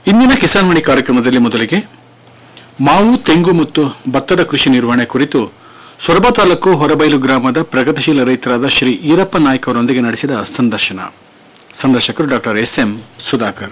ಇಂದಿನ ಕಿಸಾನ್ ಮಣಿ ಕಾರ್ಯಕ್ರಮದಲ್ಲಿ ಮೊದಲಿಗೆ ಮಾವು ತೆಂಗು ಮತ್ತು ಭತ್ತದ ಕೃಷಿ ನಿರ್ವಹಣೆ ಕುರಿತು ಸೊರಬ ತಾಲೂಕು ಹೊರಬೈಲು ಗ್ರಾಮದ ಪ್ರಗತಿಶೀಲ ರೈತರಾದ ಶ್ರೀ ಈರಪ್ಪ ನಾಯ್ಕ ಅವರೊಂದಿಗೆ ನಡೆಸಿದ ಸಂದರ್ಶನ ಸಂದರ್ಶಕರು ಡಾಕ್ಟರ್ ಎಸ್ ಎಂ ಸುಧಾಕರ್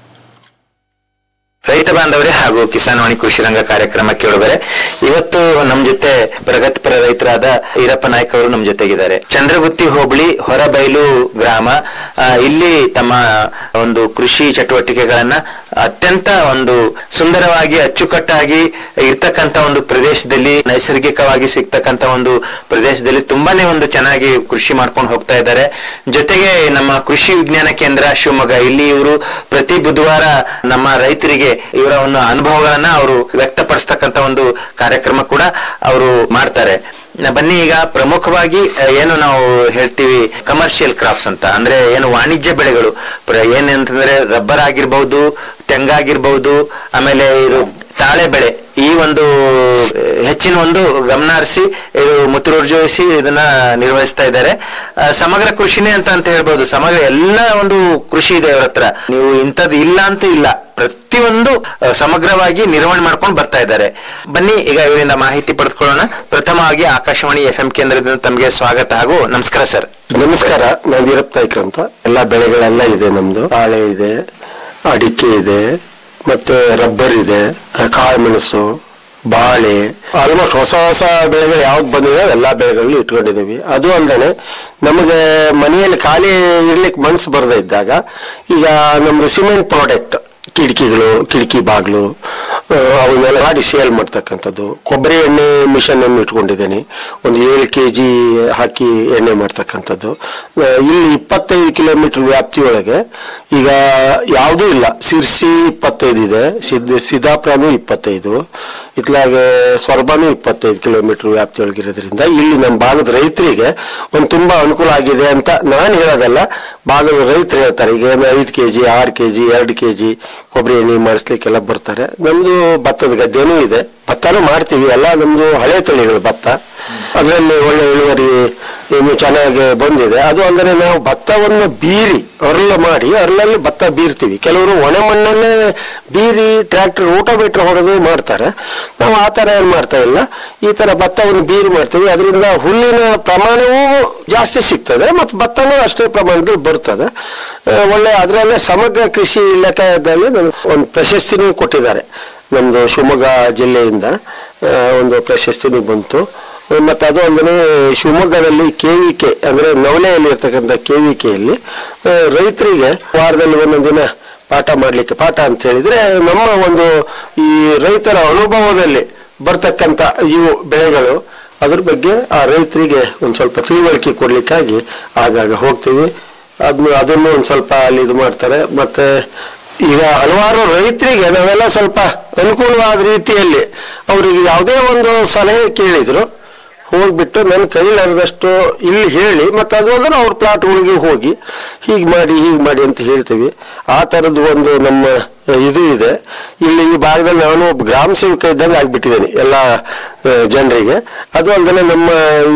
ರೈತ ಬಾಂಧವರೇ ಹಾಗೂ ಕಿಸಾನ್ ವಾಣಿ ಕೃಷಿ ರಂಗ ಕಾರ್ಯಕ್ರಮಕ್ಕೆ ಒಳಗರೆ ಇವತ್ತು ನಮ್ ಜೊತೆ ಪ್ರಗತಿಪರ ರೈತರಾದ ಈರಪ್ಪ ನಾಯ್ಕ ಅವರು ನಮ್ ಜೊತೆಗಿದ್ದಾರೆ ಚಂದ್ರಗುತ್ತಿ ಹೋಬಳಿ ಹೊರಬೈಲು ಗ್ರಾಮ ಆ, ಇಲ್ಲಿ ತಮ್ಮ ಒಂದು ಕೃಷಿ ಚಟುವಟಿಕೆಗಳನ್ನ ಅತ್ಯಂತ ಒಂದು ಸುಂದರವಾಗಿ ಅಚ್ಚುಕಟ್ಟಾಗಿ ಇರ್ತಕ್ಕಂತ ಒಂದು ಪ್ರದೇಶದಲ್ಲಿ ನೈಸರ್ಗಿಕವಾಗಿ ಸಿಗ್ತಕ್ಕಂತ ಒಂದು ಪ್ರದೇಶದಲ್ಲಿ ತುಂಬಾನೇ ಒಂದು ಚೆನ್ನಾಗಿ ಕೃಷಿ ಮಾಡ್ಕೊಂಡು ಹೋಗ್ತಾ ಇದ್ದಾರೆ ಜೊತೆಗೆ ನಮ್ಮ ಕೃಷಿ ವಿಜ್ಞಾನ ಕೇಂದ್ರ ಶಿವಮೊಗ್ಗ ಇಲ್ಲಿ ಇವರು ಪ್ರತಿ ಬುಧವಾರ ನಮ್ಮ ರೈತರಿಗೆ ಇವರ ಒಂದು ಅನುಭವಗಳನ್ನ ಅವರು ವ್ಯಕ್ತಪಡಿಸ್ತಕ್ಕಂತ ಒಂದು ಕಾರ್ಯಕ್ರಮ ಕೂಡ ಅವರು ಮಾಡ್ತಾರೆ ನ- ಬನ್ನಿ ಈಗ ಪ್ರಮುಖವಾಗಿ ಅಹ್, ಏನು ನಾವು ಹೇಳ್ತೀವಿ ಕಮರ್ಷಿಯಲ್ ಕ್ರಾಪ್ಸ್ ಅಂತ ಅಂದ್ರೆ ಏನು ವಾಣಿಜ್ಯ ಬೆಳೆಗಳು ಪ್ರ- ಏನಂತಂದ್ರೆ ರಬ್ಬರ್ ಆಗಿರ್ಬಹುದು ತೆಂಗಾಗಿರ್ಬಹುದು ಆಮೇಲೆ ಇದು ತಾಳೆ ಬೆಳೆ ಈ ಒಂದು ಅಹ್, ಹೆಚ್ಚಿನ ಒಂದು ಗಮನ ಹರಿಸಿ ಇದು ಮುತುವರ್ಜಿಸಿ ಇದನ್ನ ನಿರ್ವಹಿಸ್ತಾ ಇದ್ದಾರೆ ಅಹ್, ಸಮಗ್ರ ಕೃಷಿನೇ ಅಂತ ಅಂತ ಹೇಳ್ಬೋದು ಸಮಗ್ರ ಎಲ್ಲ ಒಂದು ಕೃಷಿ ಇದೆ ಅವ್ರ ಹತ್ರ ನೀವು ಇಂಥದ್ದು ಇಲ್ಲ ಅಂತ ಇಲ್ಲ ಪ್ರತಿಯೊಂದು ಅಹ್, ಸಮಗ್ರವಾಗಿ ನಿರ್ವಹಣೆ ಮಾಡ್ಕೊಂಡು ಬರ್ತಾ ಇದ್ದಾರೆ ಬನ್ನಿ ಈಗ ಇವರಿಂದ ಮಾಹಿತಿ ಪಡೆದುಕೊಳ್ಳೋಣ ಪ್ರಥಮವಾಗಿ ಆಕಾಶವಾಣಿ ಎಫ್ ಎಂ ಕೇಂದ್ರದಿಂದ ತಮಗೆ ಸ್ವಾಗತ ಹಾಗೂ ನಮಸ್ಕಾರ ಸರ್ ನಮಸ್ಕಾರ ನಾನು ವೀರಪ್ಪ ನಾಯ್ಕರ್ ಅಂತ ಎಲ್ಲ ಬೆಳೆಗಳೆಲ್ಲ ಇದೆ ನಮ್ದು ಬಾಳೆ ಇದೆ ಅಡಿಕೆ ಇದೆ ಮತ್ತೆ ರಬ್ಬರ್ ಇದೆ ಕಾಳುಮೆಣಸು ಬಾಳೆ ಆಲ್ಮೋಸ್ಟ್ ಹೊಸ ಹೊಸ ಬೆಳೆಗಳು ಯಾವ್ದು ಬಂದಿದೆ ಎಲ್ಲಾ ಬೆಳೆಗಳು ಇಟ್ಕೊಂಡಿದ್ದೀವಿ ಅದು ಅಲ್ಲದೆ ನಮಗೆ ಮನೆಯಲ್ಲಿ ಖಾಲಿ ಇರ್ಲಿಕ್ಕೆ ಮನ್ಸು ಬರದೇ ಇದ್ದಾಗ ಈಗ ನಮ್ದು ಸಿಮೆಂಟ್ ಪ್ರಾಡಕ್ಟ್ ಕಿಟಕಿಗಳು ಕಿಟಕಿ ಬಾಗ್ಲು ಆ, ಅವನ್ನೆಲ್ಲ ಮಾಡಿ ಸೇಲ್ ಮಾಡ್ತಕ್ಕಂಥದ್ದು ಕೊಬ್ಬರಿ ಎಣ್ಣೆ ಮಿಷನ್ ಅನ್ನು ಇಟ್ಕೊಂಡಿದ್ದೇನೆ ಒಂದು ಏಳು ಕೆ ಜಿ ಹಾಕಿ ಎಣ್ಣೆ ಮಾಡ್ತಕ್ಕಂಥದ್ದು ಆ, ಇಲ್ಲಿ ಇಪ್ಪತ್ತೈದು ಕಿಲೋಮೀಟರ್ ವ್ಯಾಪ್ತಿಯೊಳಗೆ ಈಗ ಯಾವುದೂ ಇಲ್ಲ ಸಿರ್ಸಿ ಇಪ್ಪತ್ತೈದು ಇದೆ ಸಿದ್ದ ಸಿದ್ದಾಪುರನೂ ಇಪ್ಪತ್ತೈದು ಇತ್ಲಾಗೆ ಸೊರಬನೂ ಇಪ್ಪತ್ತೈದು ಕಿಲೋಮೀಟರ್ ವ್ಯಾಪ್ತಿಯೊಳಗಿರೋದ್ರಿಂದ ಇಲ್ಲಿ ನಮ್ಮ ಭಾಗದ ರೈತರಿಗೆ ಒಂದು ತುಂಬಾ ಅನುಕೂಲ ಆಗಿದೆ ಅಂತ ನಾನು ಹೇಳೋದಲ್ಲ ಭಾಗದ ರೈತರು ಹೇಳ್ತಾರೆ ಈಗ ಏನು ಐದು ಕೆ ಜಿ ಆರು ಕೆ ಜಿ ಎರಡು ಕೆ ಜಿ ಕೊಬ್ಬರಿ ಎಣ್ಣೆ ಮಾಡಿಸ್ಲಿಕ್ಕೆಲ್ಲ ಬರ್ತಾರೆ ನಮ್ದು ಭತ್ತದ ಗದ್ದೆನೂ ಇದೆ ಭತ್ತನೂ ಮಾಡ್ತೀವಿ ಎಲ್ಲ ನಮ್ದು ಹಳೆ ತಳಿಗಳು ಭತ್ತ ಅದರಲ್ಲಿ ಒಳ್ಳೆ ಇಳುವರಿ ಇನ್ನು ಚೆನ್ನಾಗಿ ಬಂದಿದೆ ಅದು ಅಂದರೆ ನಾವು ಭತ್ತವನ್ನು ಬೀರಿ ಅರಳ ಮಾಡಿ ಅರಳಲ್ಲಿ ಭತ್ತ ಬೀರ್ತೀವಿ ಕೆಲವರು ಒಣ ಮಣ್ಣಲ್ಲೇ ಬೀರಿ ಟ್ರ್ಯಾಕ್ಟರ್ ರೋಟೋವೇಟರ್ ಹೊಡೆದು ಮಾಡ್ತಾರೆ ನಾವು ಆ ಥರ ಏನು ಮಾಡ್ತಾ ಇಲ್ಲ ಈ ಥರ ಭತ್ತವನ್ನು ಬೀರಿ ಮಾಡ್ತೀವಿ ಅದರಿಂದ ಹುಲ್ಲಿನ ಪ್ರಮಾಣವೂ ಜಾಸ್ತಿ ಸಿಗ್ತದೆ ಮತ್ತು ಭತ್ತನೂ ಅಷ್ಟೇ ಪ್ರಮಾಣದಲ್ಲಿ ಬರ್ತದೆ ಆ, ಒಳ್ಳೆ ಅದರಲ್ಲೇ ಸಮಗ್ರ ಕೃಷಿ ಇಲಾಖೆಯಲ್ಲಿ ನನಗೆ ಒಂದು ಪ್ರಶಸ್ತಿನೂ ಕೊಟ್ಟಿದ್ದಾರೆ ನಮ್ಮದು ಶಿವಮೊಗ್ಗ ಜಿಲ್ಲೆಯಿಂದ ಆ, ಒಂದು ಪ್ರಶಸ್ತಿನೂ ಬಂತು ಮತ್ತು ಅದು ಅಲ್ಲದೆ ಶಿವಮೊಗ್ಗದಲ್ಲಿ ಕೆ ವಿ ಕೆ ಅಂದರೆ ನವಲೆಯಲ್ಲಿ ಇರ್ತಕ್ಕಂಥ ಕೆ ವಿ ಕೆಯಲ್ಲಿ ರೈತರಿಗೆ ವಾರದಲ್ಲಿ ಒಂದೊಂದು ದಿನ ಪಾಠ ಮಾಡಲಿಕ್ಕೆ ಪಾಠ ಅಂತ ಹೇಳಿದ್ರೆ ನಮ್ಮ ಒಂದು ಈ ರೈತರ ಅನುಭವದಲ್ಲಿ ಬರ್ತಕ್ಕಂಥ ಇವು ಬೆಳೆಗಳು ಅದ್ರ ಬಗ್ಗೆ ಆ ರೈತರಿಗೆ ಒಂದು ಸ್ವಲ್ಪ ತಿಳುವಳಿಕೆ ಕೊಡ್ಲಿಕ್ಕಾಗಿ ಆಗಾಗ ಹೋಗ್ತೀವಿ ಅದನ್ನು ಅದನ್ನು ಒಂದು ಸ್ವಲ್ಪ ಅಲ್ಲಿ ಇದು ಮಾಡ್ತಾರೆ ಮತ್ತೆ ಈಗ ಹಲವಾರು ರೈತರಿಗೆ ನಾವೆಲ್ಲ ಸ್ವಲ್ಪ ಅನುಕೂಲವಾದ ರೀತಿಯಲ್ಲಿ ಅವರಿಗೆ ಯಾವುದೇ ಒಂದು ಸಲಹೆ ಕೇಳಿದ್ರು ಹೋಗ್ಬಿಟ್ಟು ನನ್ನ ಕೈಲಾರದಷ್ಟು ಇಲ್ಲಿ ಹೇಳಿ ಮತ್ತೆ ಅದು ಅಂದ್ರೆ ಅವ್ರ ಪ್ಲಾಟ್ಗಳಿಗೆ ಹೋಗಿ ಹೀಗೆ ಮಾಡಿ ಹೀಗೆ ಮಾಡಿ ಅಂತ ಹೇಳ್ತೀವಿ ಆ ಥರದ್ದು ಒಂದು ನಮ್ಮ ಇದು ಇದೆ ಇಲ್ಲಿ ಈ ಭಾಗದಲ್ಲಿ ನಾನು ಒಬ್ಬ ಗ್ರಾಮ ಸೇವಕ ಇದ್ದಂಗೆ ಆಗ್ಬಿಟ್ಟಿದ್ದೇನೆ ಎಲ್ಲ ಜನರಿಗೆ ಅದು ಅಲ್ಲದೆ ನಮ್ಮ